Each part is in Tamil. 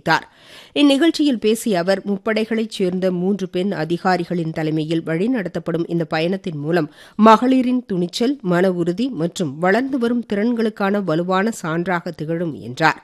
தெரிவித்தார் இந்நிகழ்ச்சியில் பேசிய அவர் முப்படைகளைச் சேர்ந்த மூன்று பெண் அதிகாரிகளின் தலைமையில் வழிநடத்தப்படும் இந்த பயணத்தின் மூலம் மகளிரின் துணிச்சல் மன உறுதி மற்றும் வளர்ந்து வரும் திறன்களுக்கான வலுவான சான்றாக திகழும் என்றார்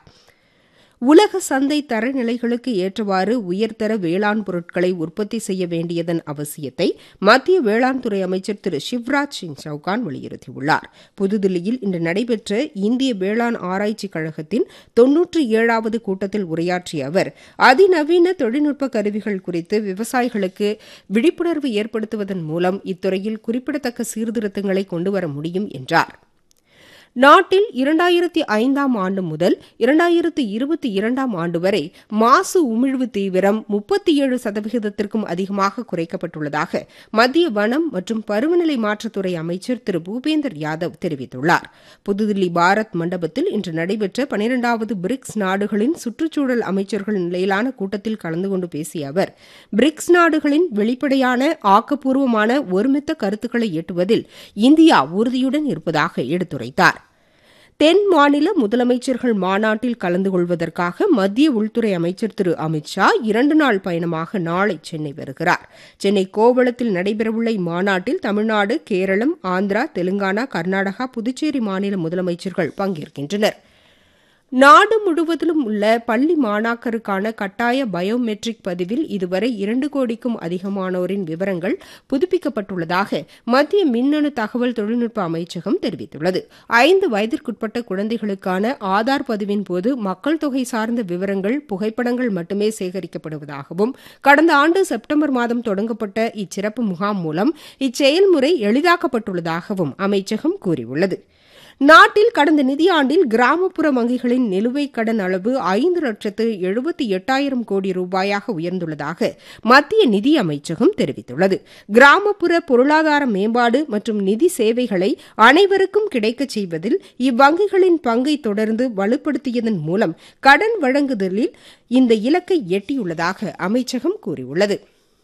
உலக சந்தை தரநிலைகளுக்கு ஏற்றவாறு உயர்தர வேளாண் பொருட்களை உற்பத்தி செய்ய வேண்டியதன் அவசியத்தை மத்திய வேளாண் துறை அமைச்சர் திரு சிவராஜ் சிங் சவுகான் வலியுறுத்தியுள்ளார் புதுதில்லியில் இன்று நடைபெற்ற இந்திய வேளாண் ஆராய்ச்சி கழகத்தின் தொன்னூற்றி ஏழாவது கூட்டத்தில் உரையாற்றிய அவர் அதிநவீன தொழில்நுட்ப கருவிகள் குறித்து விவசாயிகளுக்கு விழிப்புணர்வு ஏற்படுத்துவதன் மூலம் இத்துறையில் குறிப்பிடத்தக்க சீர்திருத்தங்களை கொண்டுவர முடியும் என்றார் நாட்டில் இரண்டாயிரத்தி ஐந்தாம் ஆண்டு முதல் இரண்டாயிரத்து இருபத்தி இரண்டாம் ஆண்டு வரை மாசு உமிழ்வு தீவிரம் முப்பத்தி ஏழு சதவிகிதத்திற்கும் அதிகமாக குறைக்கப்பட்டுள்ளதாக மத்திய வனம் மற்றும் பருவநிலை மாற்றத்துறை அமைச்சர் திரு பூபேந்தர் யாதவ் தெரிவித்துள்ளார் புதுதில்லி பாரத் மண்டபத்தில் இன்று நடைபெற்ற பனிரெண்டாவது பிரிக்ஸ் நாடுகளின் சுற்றுச்சூழல் அமைச்சர்கள் நிலையிலான கூட்டத்தில் கலந்து கொண்டு பேசிய அவர் பிரிக்ஸ் நாடுகளின் வெளிப்படையான ஆக்கப்பூர்வமான ஒருமித்த கருத்துக்களை எட்டுவதில் இந்தியா உறுதியுடன் இருப்பதாக எடுத்துரைத்தார் தென் மாநில முதலமைச்சர்கள் மாநாட்டில் கலந்து கொள்வதற்காக மத்திய உள்துறை அமைச்சர் திரு அமித் ஷா இரண்டு நாள் பயணமாக நாளை சென்னை வருகிறார் சென்னை கோவளத்தில் நடைபெறவுள்ள இம்மாநாட்டில் தமிழ்நாடு கேரளம் ஆந்திரா தெலுங்கானா கர்நாடகா புதுச்சேரி மாநில முதலமைச்சர்கள் பங்கேற்கின்றனர் நாடு முழுவதிலும் உள்ள பள்ளி மாணாக்கருக்கான கட்டாய பயோமெட்ரிக் பதிவில் இதுவரை இரண்டு கோடிக்கும் அதிகமானோரின் விவரங்கள் புதுப்பிக்கப்பட்டுள்ளதாக மத்திய மின்னணு தகவல் தொழில்நுட்ப அமைச்சகம் தெரிவித்துள்ளது ஐந்து வயதிற்குட்பட்ட குழந்தைகளுக்கான ஆதார் பதிவின் போது மக்கள் தொகை சார்ந்த விவரங்கள் புகைப்படங்கள் மட்டுமே சேகரிக்கப்படுவதாகவும் கடந்த ஆண்டு செப்டம்பர் மாதம் தொடங்கப்பட்ட இச்சிறப்பு முகாம் மூலம் இச்செயல்முறை எளிதாக்கப்பட்டுள்ளதாகவும் அமைச்சகம் கூறியுள்ளது நாட்டில் கடந்த நிதியாண்டில் கிராமப்புற வங்கிகளின் நிலுவைக் கடன் அளவு ஐந்து லட்சத்து எழுபத்தி எட்டாயிரம் கோடி ரூபாயாக உயர்ந்துள்ளதாக மத்திய நிதி அமைச்சகம் தெரிவித்துள்ளது கிராமப்புற பொருளாதார மேம்பாடு மற்றும் நிதி சேவைகளை அனைவருக்கும் கிடைக்கச் செய்வதில் இவ்வங்கிகளின் பங்கை தொடர்ந்து வலுப்படுத்தியதன் மூலம் கடன் வழங்குதலில் இந்த இலக்கை எட்டியுள்ளதாக அமைச்சகம் கூறியுள்ளது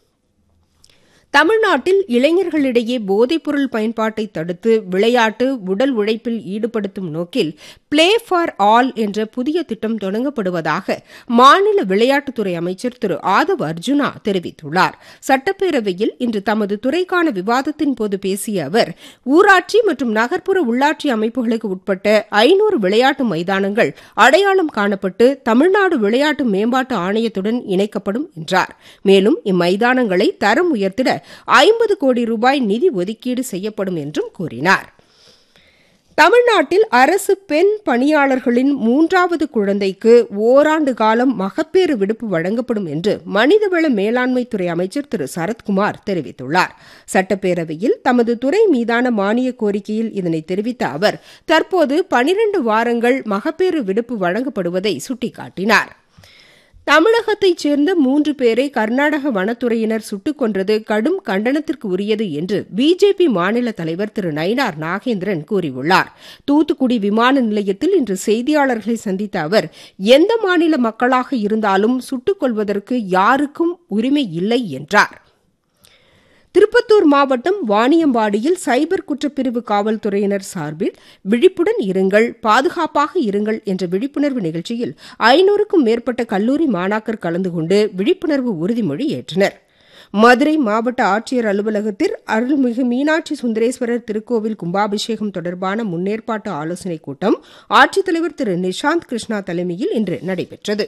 தமிழ்நாட்டில் இளைஞர்களிடையே போதைப்பொருள் பயன்பாட்டை தடுத்து விளையாட்டு உடல் உழைப்பில் ஈடுபடுத்தும் நோக்கில் பிளே ஃபார் ஆல் என்ற புதிய திட்டம் தொடங்கப்படுவதாக மாநில விளையாட்டுத்துறை அமைச்சர் திரு ஆதவ் அர்ஜுனா தெரிவித்துள்ளார் சட்டப்பேரவையில் இன்று தமது துறைக்கான விவாதத்தின் போது பேசிய அவர் ஊராட்சி மற்றும் நகர்ப்புற உள்ளாட்சி அமைப்புகளுக்கு உட்பட்ட ஐநூறு விளையாட்டு மைதானங்கள் அடையாளம் காணப்பட்டு தமிழ்நாடு விளையாட்டு மேம்பாட்டு ஆணையத்துடன் இணைக்கப்படும் என்றார் மேலும் இம்மைதானங்களை தரம் உயர்த்திட ஐம்பது கோடி ரூபாய் நிதி ஒதுக்கீடு செய்யப்படும் என்றும் கூறினார் தமிழ்நாட்டில் அரசு பெண் பணியாளர்களின் மூன்றாவது குழந்தைக்கு ஓராண்டு காலம் மகப்பேறு விடுப்பு வழங்கப்படும் என்று மனிதவள மேலாண்மைத்துறை அமைச்சர் திரு சரத்குமார் தெரிவித்துள்ளார் சட்டப்பேரவையில் தமது துறை மீதான மானிய கோரிக்கையில் இதனை தெரிவித்த அவர் தற்போது பனிரண்டு வாரங்கள் மகப்பேறு விடுப்பு வழங்கப்படுவதை சுட்டிக்காட்டினார் தமிழகத்தைச் சேர்ந்த மூன்று பேரை கர்நாடக வனத்துறையினர் சுட்டுக் கொன்றது கடும் கண்டனத்திற்கு உரியது என்று பிஜேபி மாநில தலைவர் திரு நயினார் நாகேந்திரன் கூறியுள்ளார் தூத்துக்குடி விமான நிலையத்தில் இன்று செய்தியாளர்களை சந்தித்த அவர் எந்த மாநில மக்களாக இருந்தாலும் சுட்டுக் கொள்வதற்கு யாருக்கும் உரிமை இல்லை என்றார் திருப்பத்தூர் மாவட்டம் வாணியம்பாடியில் சைபர் குற்றப்பிரிவு காவல்துறையினர் சார்பில் விழிப்புடன் இருங்கள் பாதுகாப்பாக இருங்கள் என்ற விழிப்புணர்வு நிகழ்ச்சியில் ஐநூறுக்கும் மேற்பட்ட கல்லூரி மாணாக்கர் கலந்து கொண்டு விழிப்புணர்வு உறுதிமொழி ஏற்றனர் மதுரை மாவட்ட ஆட்சியர் அலுவலகத்தில் அருள்மிகு மீனாட்சி சுந்தரேஸ்வரர் திருக்கோவில் கும்பாபிஷேகம் தொடர்பான முன்னேற்பாட்டு ஆலோசனைக் கூட்டம் ஆட்சித்தலைவர் திரு நிஷாந்த் கிருஷ்ணா தலைமையில் இன்று நடைபெற்றது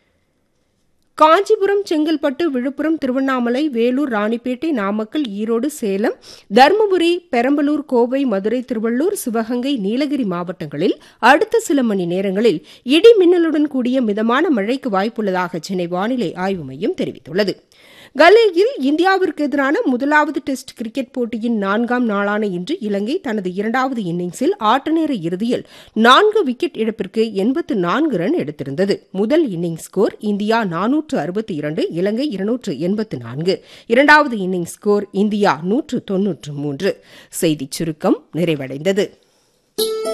காஞ்சிபுரம் செங்கல்பட்டு விழுப்புரம் திருவண்ணாமலை வேலூர் ராணிப்பேட்டை நாமக்கல் ஈரோடு சேலம் தருமபுரி பெரம்பலூர் கோவை மதுரை திருவள்ளூர் சிவகங்கை நீலகிரி மாவட்டங்களில் அடுத்த சில மணி நேரங்களில் இடி மின்னலுடன் கூடிய மிதமான மழைக்கு வாய்ப்புள்ளதாக சென்னை வானிலை ஆய்வு மையம் தெரிவித்துள்ளது கலேயில் இந்தியாவிற்கு எதிரான முதலாவது டெஸ்ட் கிரிக்கெட் போட்டியின் நான்காம் நாளான இன்று இலங்கை தனது இரண்டாவது இன்னிங்ஸில் ஆட்டநேர இறுதியில் நான்கு விக்கெட் இழப்பிற்கு எண்பத்து நான்கு ரன் எடுத்திருந்தது முதல் இன்னிங்ஸ் ஸ்கோர் இந்தியா நானூற்று அறுபத்தி இரண்டு இலங்கை இருநூற்று எண்பத்து நான்கு இரண்டாவது இன்னிங்ஸ் ஸ்கோர் இந்தியா நூற்று தொன்னூற்று மூன்று செய்திச் சுருக்கம் நிறைவடைந்தது